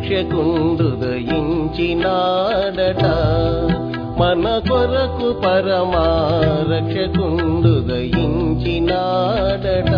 రక్షకుండు దయించినాడట మన కొరకు పరమా రక్షకుండు దయించినాడట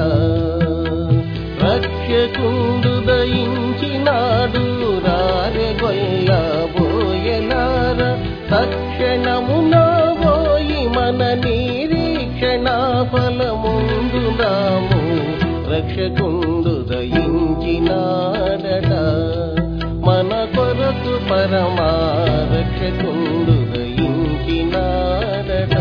రక్షకుండు దయించినాడు రారెగొల్ల బోయలార తక్షణమున పోయి మన నిరీక్షణ ఫలముందుదాము రక్షకుండు దయించినాడట మన కొరకు పరమా రక్షకుండు దయించినాడట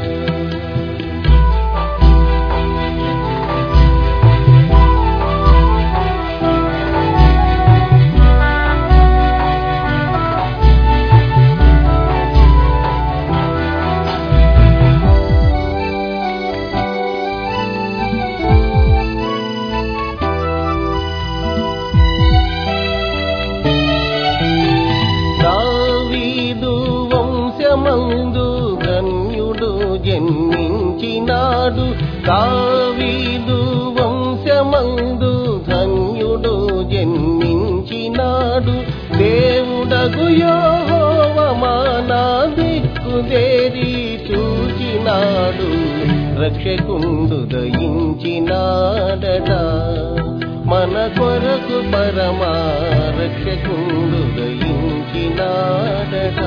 దావీదు వంశమందు ధన్యుడు జన్మించినాడు దావీదు వంశమందు ధన్యుడు జన్మించినాడు దేవుడగు యోహోవమానా దిక్కుదేరి చూచినాడు రక్షకుండు దయించినాడట మన కొరకు పరమా రక్షకుండు దయించినాడట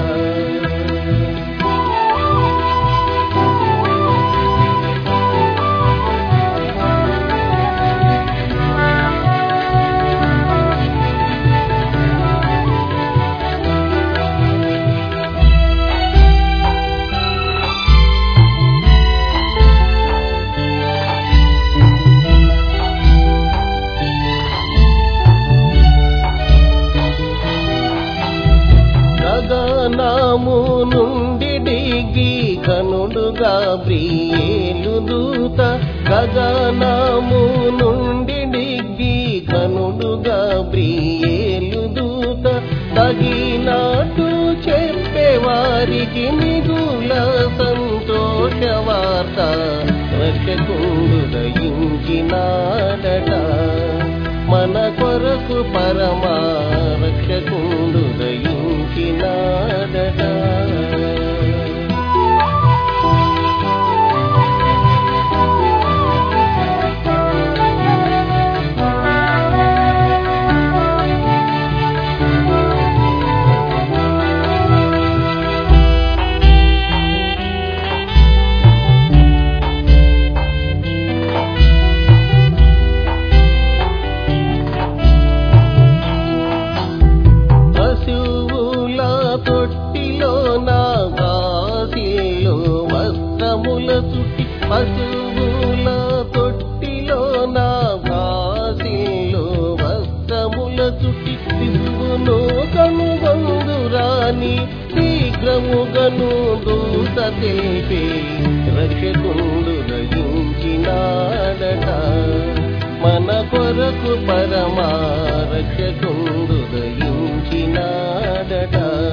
గగనము నుండి డిగి కనుడుగా బ్రియేలు దూత గగనము నుండి డిగి కనుడుగా బ్రియేలు దూత తగినట్టు చెప్పేవారికి మిగుల సంతోష వార్త రక్షకుండు దయించినాడట మన కొరకు పరమా రక్షకుండు దయించినాడట పశువుల తొట్టిలో నా వాసిల్లో వస్త్రముల చుట్టి పశువుల తొట్టిలో నా వాసిల్లో వస్త్రముల చుట్టి శిశువును కనుగొందురాని శీఘ్రముగను దూత తెలిపి రక్షకుండు దయించినాడట మన కొరకు పరమా రక్షకుండు దయించినాడట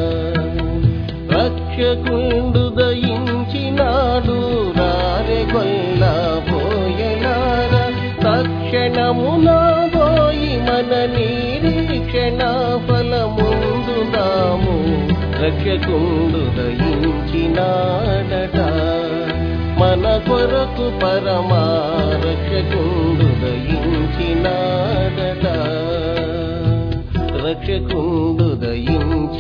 రక్షకుండు దయించినాడు రారెగొల్ల పోయలార తక్షణమున పోయి మన నిరీక్షణ ఫలముందుదాము రక్షకుండు దయించినాడట మన కొరకు పరమా రక్షకుండు దయించినాడట రక్షకుండు దయించినాడట